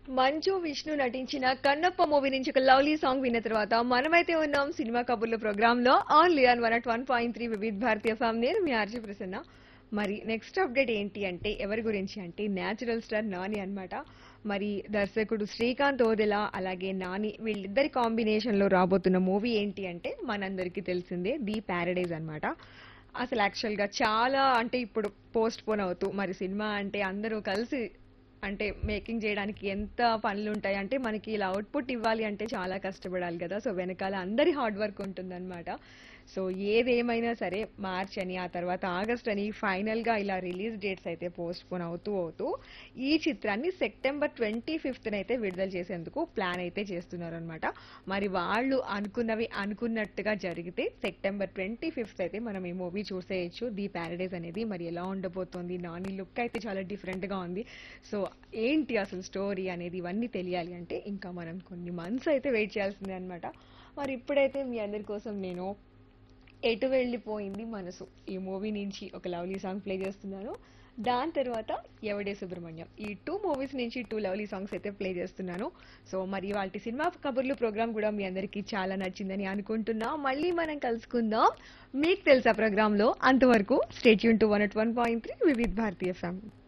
మంచు విష్ణు నటించిన కన్నప్ప మూవీ నుంచి ఒక లవ్లీ సాంగ్ విన్న తర్వాత మనమైతే ఉన్నాం సినిమా కబుర్ల ప్రోగ్రామ్ లో only on one at one point three Vividh Bharati FM నేను మీ ఆర్జీ ప్రసన్న మరి నెక్స్ట్ అప్డేట్ ఏంటి అంటే ఎవరి గురించి అంటే న్యాచురల్ స్టార్ నాని అన్నమాట మరి దర్శకుడు శ్రీకాంత్ ఓదెలా అలాగే నాని వీళ్ళిద్దరి కాంబినేషన్ లో రాబోతున్న మూవీ ఏంటి అంటే మనందరికీ తెలిసిందే ది ప్యారడైజ్ అన్నమాట అసలు యాక్చువల్ గా చాలా అంటే ఇప్పుడు పోస్ట్ పోన్ అవుతూ మరి సినిమా అంటే అందరూ కలిసి అంటే మేకింగ్ చేయడానికి ఎంత పనులు ఉంటాయి అంటే మనకి ఇలా అవుట్పుట్ ఇవ్వాలి అంటే చాలా కష్టపడాలి కదా సో వెనకాల అందరి హార్డ్ వర్క్ ఉంటుందన్నమాట సో ఏదేమైనా సరే మార్చ్ అని ఆ తర్వాత ఆగస్ట్ అని ఫైనల్ గా ఇలా రిలీజ్ డేట్స్ అయితే పోస్ట్ పోన్ అవుతూ అవుతూ ఈ చిత్రాన్ని సెప్టెంబర్ ట్వంటీ ఫిఫ్త్ అయితే విడుదల చేసేందుకు ప్లాన్ అయితే చేస్తున్నారు అనమాట మరి వాళ్ళు అనుకున్నవి అనుకున్నట్టుగా జరిగితే సెప్టెంబర్ ట్వంటీ ఫిఫ్త్ అయితే మనం ఈ మూవీ చూసేయచ్చు ది ప్యారడైజ్ అనేది మరి ఎలా ఉండబోతోంది నాని లుక్ అయితే చాలా డిఫరెంట్ గా ఉంది సో ఏంటి అసలు స్టోరీ అనేది ఇవన్నీ తెలియాలి అంటే ఇంకా మనం కొన్ని మంత్స్ అయితే వెయిట్ చేయాల్సిందే అనమాట మరి ఇప్పుడైతే మీ అందరి కోసం నేను ఎటు వెళ్ళిపోయింది మనసు ఈ మూవీ నుంచి ఒక లవ్లీ సాంగ్ ప్లే చేస్తున్నాను దాని తర్వాత ఎవడే సుబ్రహ్మణ్యం ఈ టూ మూవీస్ నుంచి టూ లవ్లీ సాంగ్స్ అయితే ప్లే చేస్తున్నాను సో మరి వాటి సినిమా కబుర్లు ప్రోగ్రామ్ కూడా మీ అందరికీ చాలా నచ్చిందని అనుకుంటున్నా మళ్ళీ మనం కలుసుకుందాం మీకు తెలుసా ప్రోగ్రామ్ లో అంతవరకు stay tuned to one at one point three Vividh Bharati family